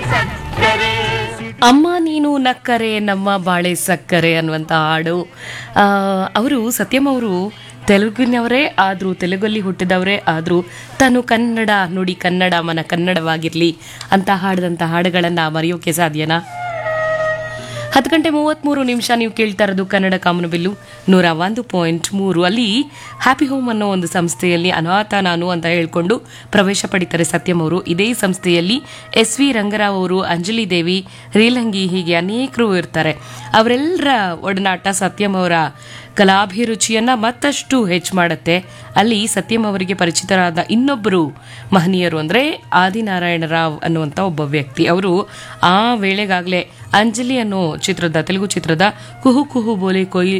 ಅಮ್ಮ ನೀನು ನಕ್ಕರೆ ನಮ್ಮ ಬಾಳೆ ಸಕ್ಕರೆ ಅನ್ನುವಂಥ ಹಾಡು ಅವರು ಸತ್ಯಂ ಅವರು ತೆಲುಗಿನವರೇ ಆದರೂ ತೆಲುಗಲ್ಲಿ ಹುಟ್ಟಿದವರೇ ಆದರೂ ತಾನು ಕನ್ನಡ ನುಡಿ ಕನ್ನಡ ಮನ ಕನ್ನಡವಾಗಿರಲಿ ಅಂತ ಹಾಡಿದಂಥ ಹಾಡುಗಳನ್ನು ಮರೆಯೋಕೆ ಸಾಧ್ಯನಾ ಹತ್ತು ಗಂಟೆ ಮೂವತ್ತ್ಮೂರು ನಿಮಿಷ ನೀವು ಕೇಳ್ತಾ ಇರೋದು ಕನ್ನಡ ಕಾಮನಬಿಲ್ಲು ನೂರ ಒಂದು ಪಾಯಿಂಟ್ ಮೂರು ಅಲ್ಲಿ ಹ್ಯಾಪಿ ಹೋಮ್ ಅನ್ನೋ ಒಂದು ಸಂಸ್ಥೆಯಲ್ಲಿ ಅನಾಥ ನಾನು ಅಂತ ಹೇಳ್ಕೊಂಡು ಪ್ರವೇಶ ಪಡಿತಾರೆ ಸತ್ಯಂ ಅವರು ಇದೇ ಸಂಸ್ಥೆಯಲ್ಲಿ ಎಸ್ ವಿ ರಂಗರಾವ್ ಅವರು ಅಂಜಲಿ ದೇವಿ ರೀಲಂಗಿ ಹೀಗೆ ಅನೇಕರು ಇರ್ತಾರೆ ಅವರೆಲ್ಲರ ಒಡನಾಟ ಸತ್ಯಂ ಅವರ ಕಲಾಭಿರುಚಿಯನ್ನ ಮತ್ತಷ್ಟು ಹೆಚ್ಚು ಮಾಡುತ್ತೆ ಅಲ್ಲಿ ಸತ್ಯಂ ಅವರಿಗೆ ಪರಿಚಿತರಾದ ಇನ್ನೊಬ್ಬರು ಮಹನೀಯರು ಅಂದರೆ ಆದಿನಾರಾಯಣ ರಾವ್ ಅನ್ನುವಂಥ ಒಬ್ಬ ವ್ಯಕ್ತಿ ಅವರು ಆ ವೇಳೆಗಾಗಲೇ ಅಂಜಲಿ ಅನ್ನೋ ಚಿತ್ರದ ತೆಲುಗು ಚಿತ್ರದ ಕುಹು ಕುಹು ಬೋಲೆ ಕೊಯ್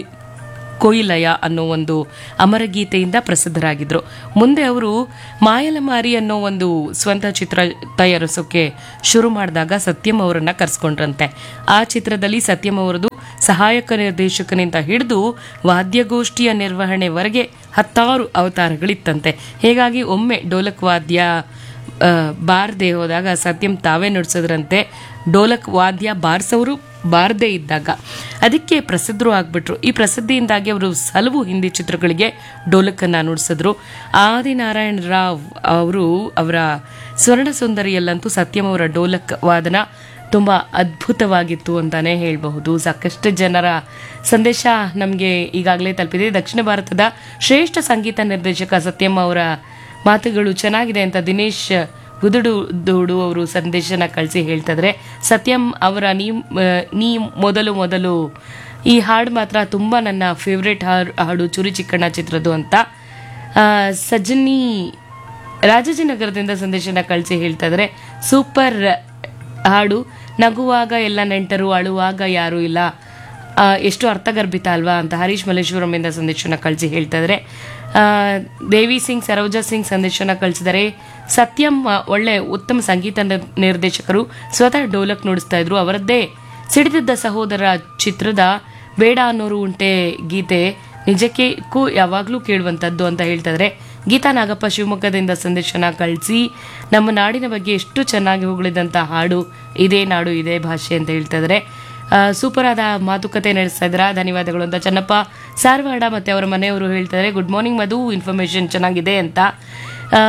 ಕೊಯಿಲಯ ಅನ್ನೋ ಒಂದು ಅಮರಗೀತೆಯಿಂದ ಪ್ರಸಿದ್ಧರಾಗಿದ್ರು ಮುಂದೆ ಅವರು ಮಾಯಲಮಾರಿ ಅನ್ನೋ ಒಂದು ಸ್ವಂತ ಚಿತ್ರ ತಯಾರಿಸೋಕೆ ಶುರು ಮಾಡಿದಾಗ ಸತ್ಯಂ ಅವರನ್ನ ಕರೆಸ್ಕೊಂಡ್ರಂತೆ ಆ ಚಿತ್ರದಲ್ಲಿ ಸತ್ಯಂ ಅವರದು ಸಹಾಯಕ ನಿರ್ದೇಶಕನಿಂದ ಹಿಡಿದು ವಾದ್ಯಗೋಷ್ಠಿಯ ನಿರ್ವಹಣೆವರೆಗೆ ಹತ್ತಾರು ಅವತಾರಗಳಿತ್ತಂತೆ ಹೀಗಾಗಿ ಒಮ್ಮೆ ಡೋಲಕ್ ವಾದ್ಯ ಆ, ಬಾರ್ದೆ ಹೋದಾಗ ಸತ್ಯಂ ತಾವೇ ನುಡ್ಸಿದ್ರಂತೆ ಡೋಲಕ್ ವಾದ್ಯ ಬಾರ್ಸವರು ಬಾರ್ದೇ ಇದ್ದಾಗ ಅದಕ್ಕೆ ಪ್ರಸಿದ್ಧರು ಆಗ್ಬಿಟ್ರು ಈ ಪ್ರಸಿದ್ಧಿಯಿಂದಾಗಿ ಅವರು ಹಲವು ಹಿಂದಿ ಚಿತ್ರಗಳಿಗೆ ಡೋಲಕನ್ನು ನುಡಿಸಿದ್ರು ಆದಿನಾರಾಯಣ ರಾವ್ ಅವರು ಅವರ ಸ್ವರ್ಣ ಸುಂದರಿಯಲ್ಲಂತೂ ಸತ್ಯಂ ಅವರ ಡೋಲಕ್ ವಾದನ ತುಂಬ ಅದ್ಭುತವಾಗಿತ್ತು ಅಂತಾನೆ ಹೇಳಬಹುದು ಸಾಕಷ್ಟು ಜನರ ಸಂದೇಶ ನಮಗೆ ಈಗಾಗಲೇ ತಲುಪಿದೆ ದಕ್ಷಿಣ ಭಾರತದ ಶ್ರೇಷ್ಠ ಸಂಗೀತ ನಿರ್ದೇಶಕ ಸತ್ಯಂ ಅವರ ಮಾತುಗಳು ಚೆನ್ನಾಗಿದೆ ಅಂತ ದಿನೇಶ್ ಗುದುಡು ದೂಡು ಅವರು ಸಂದೇಶನ ಕಳಿಸಿ ಹೇಳ್ತಿದ್ರೆ ಸತ್ಯಂ ಅವರ ನೀ ಆ, ನೀ ಮೊದಲು ಮೊದಲು ಈ ಹಾಡು ಮಾತ್ರ ತುಂಬ ನನ್ನ ಫೇವ್ರೆಟ್ ಹಾಡು ಚುರಿ ಚಿಕ್ಕಣ್ಣ ಚಿತ್ರದ್ದು ಅಂತ ಆ, ಸಜ್ಜನಿ ರಾಜಾಜಿನಗರದಿಂದ ಸಂದೇಶನ ಕಳಿಸಿ ಹೇಳ್ತಾ ಇದ್ದಾರೆ ಸೂಪರ್ ಹಾಡು ನಗುವಾಗ ಎಲ್ಲ ನೆಂಟರು ಅಳುವಾಗ ಯಾರೂ ಇಲ್ಲ ಆ, ಎಷ್ಟು ಅರ್ಥಗರ್ಭಿತ ಅಲ್ವಾ ಅಂತ ಹರೀಶ್ ಮಲ್ಲೇಶ್ವರಮಿಂದ ಸಂದೇಶನ ಕಳಿಸಿ ಹೇಳ್ತಾ ಇದ್ದಾರೆ ಆ, ದೇವಿ ಸಿಂಗ್ ಸರೋಜಾ ಸಿಂಗ್ ಸಂದೇಶನ ಕಳಿಸಿದರೆ ಸತ್ಯಂ ಆ, ಒಳ್ಳೆ ಉತ್ತಮ ಸಂಗೀತ ನಿರ್- ನಿರ್ದೇಶಕರು ಸ್ವತಃ ಡೋಲಕ್ ನುಡಿಸ್ತಾ ಇದ್ರು ಅವರದ್ದೇ ಸಿಡಿದಿದ್ದ ಸಹೋದರ ಚಿತ್ರದ ಬೇಡ ಅನ್ನೋರು ಉಂಟೆ ಗೀತೆ ನಿಜಕ್ಕೂ ಯಾವಾಗಲೂ ಕೇಳುವಂಥದ್ದು ಅಂತ ಹೇಳ್ತಾ ಇದ್ದಾರೆ ಗೀತಾ ನಾಗಪ್ಪ ಶಿವಮೊಗ್ಗದಿಂದ ಸಂದೇಶನ ಕಳಿಸಿ ನಮ್ಮ ನಾಡಿನ ಬಗ್ಗೆ ಎಷ್ಟು ಚೆನ್ನಾಗಿ ಹೊಗಳಿದಂಥ ಹಾಡು ಇದೇ ನಾಡು ಇದೇ ಭಾಷೆ ಅಂತ ಹೇಳ್ತಾ ಇದ್ದಾರೆ ಆ, ಸೂಪರ್ ಆದ ಮಾತುಕತೆ ನಡೆಸ್ತಾ ಇದ್ದೀರಾ ಧನ್ಯವಾದಗಳು ಅಂತ ಚನ್ನಪ್ಪ ಸಾರವಾಡ ಮತ್ತೆ ಅವರ ಮನೆಯವರು ಹೇಳ್ತಾರೆ ಗುಡ್ ಮಾರ್ನಿಂಗ್ ಮಧು ಇನ್ಫಾರ್ಮೇಶನ್ ಚೆನ್ನಾಗಿದೆ ಅಂತ ಆ,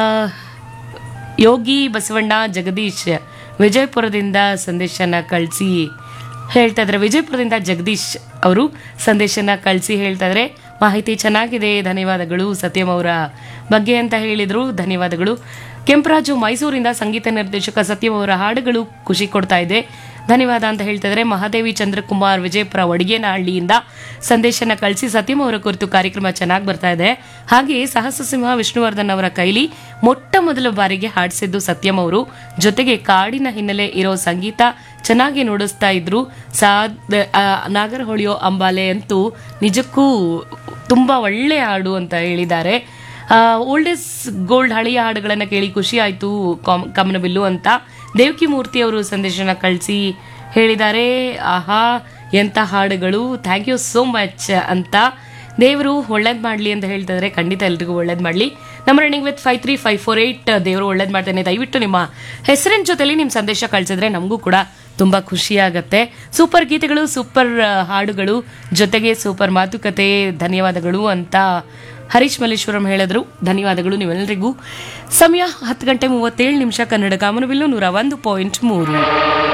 ಯೋಗಿ ಬಸವಣ್ಣ ಜಗದೀಶ್ ವಿಜಯಪುರದಿಂದ ಸಂದೇಶನ ಕಳಿಸಿ ಹೇಳ್ತಾ ಇದ್ದಾರೆ ವಿಜಯಪುರದಿಂದ ಜಗದೀಶ್ ಅವರು ಸಂದೇಶನ ಕಳಿಸಿ ಹೇಳ್ತಾ ಇದ್ದಾರೆ ಮಾಹಿತಿ ಚೆನ್ನಾಗಿದೆ ಧನ್ಯವಾದಗಳು ಸತ್ಯಂ ಅವರ ಬಗ್ಗೆ ಅಂತ ಹೇಳಿದ್ರು ಧನ್ಯವಾದಗಳು ಕೆಂಪರಾಜು ಮೈಸೂರಿಂದ ಸಂಗೀತ ನಿರ್ದೇಶಕ ಸತ್ಯಂ ಅವರ ಹಾಡುಗಳು ಖುಷಿ ಕೊಡ್ತಾ ಇದೆ ಧನ್ಯವಾದ ಅಂತ ಹೇಳ್ತಾ ಇದ್ದಾರೆ ಮಹಾದೇವಿ ಚಂದ್ರಕುಮಾರ್ ವಿಜಯಪುರ ಒಡಿಗೇನಹಳ್ಳಿಯಿಂದ ಸಂದೇಶನ ಕಳಿಸಿ ಸತ್ಯಂ ಅವರ ಕುರಿತು ಕಾರ್ಯಕ್ರಮ ಚೆನ್ನಾಗಿ ಬರ್ತಾ ಇದೆ ಹಾಗೆ ಸಹಸ್ರಸಿಂಹ ವಿಷ್ಣುವರ್ಧನ್ ಅವರ ಕೈಲಿ ಮೊಟ್ಟ ಮೊದಲ ಬಾರಿಗೆ ಹಾಡಿಸಿದ್ದು ಸತ್ಯಂ ಅವರು ಜೊತೆಗೆ ಕಾಡಿನ ಹಿನ್ನೆಲೆ ಇರೋ ಸಂಗೀತ ಚೆನ್ನಾಗಿ ನುಡಿಸ್ತಾ ಇದ್ರು ಸಾದ್ ಆ, ನಾಗರಹೊಳಿಯೋ ಅಂಬಾಲೆ ಅಂತೂ ನಿಜಕ್ಕೂ ತುಂಬಾ ಒಳ್ಳೆ ಹಾಡು ಅಂತ ಹೇಳಿದ್ದಾರೆ ಓಲ್ಡ್ ಇಸ್ ಗೋಲ್ಡ್ ಹಳೆಯ ಹಾಡುಗಳನ್ನು ಕೇಳಿ ಖುಷಿ ಆಯಿತು ಕಮನಬಿಲ್ಲು ಅಂತ ದೇವಕಿ ಮೂರ್ತಿ ಅವರು ಸಂದೇಶನ ಕಳಿಸಿ ಹೇಳಿದ್ದಾರೆ ಆಹಾ ಎಂಥ ಹಾಡುಗಳು ಥ್ಯಾಂಕ್ ಯು ಸೋ ಮಚ್ ಅಂತ ದೇವರು ಒಳ್ಳೇದು ಮಾಡಲಿ ಅಂತ ಹೇಳ್ತಿದ್ರೆ ಖಂಡಿತ ಎಲ್ರಿಗೂ ಒಳ್ಳೇದು ಮಾಡಲಿ ನಮ್ಮ running with five three five four eight ದೇವರು ಒಳ್ಳೇದು ಮಾಡ್ತೇನೆ ದಯವಿಟ್ಟು ನಿಮ್ಮ ಹೆಸರಿನ ಜೊತೆಲಿ ನಿಮ್ಮ ಸಂದೇಶ ಕಳಿಸಿದ್ರೆ ನಮಗೂ ಕೂಡ ತುಂಬ ಖುಷಿಯಾಗತ್ತೆ ಸೂಪರ್ ಗೀತೆಗಳು ಸೂಪರ್ ಆ, ಹಾಡುಗಳು ಜೊತೆಗೆ ಸೂಪರ್ ಮಾತುಕತೆ ಧನ್ಯವಾದಗಳು ಅಂತ ಹರೀಶ್ ಮಲ್ಲೇಶ್ವರಂ ಹೇಳಿದ್ರು ಧನ್ಯವಾದಗಳು ನೀವೆಲ್ಲರಿಗೂ ಸಮಯ ಹತ್ತು ಗಂಟೆ ಮೂವತ್ತೇಳು ನಿಮಿಷ ಕನ್ನಡ ಕಾಮನಬಿಲ್ಲು ನೂರ ಒಂದು ಪಾಯಿಂಟ್ ಮೂರು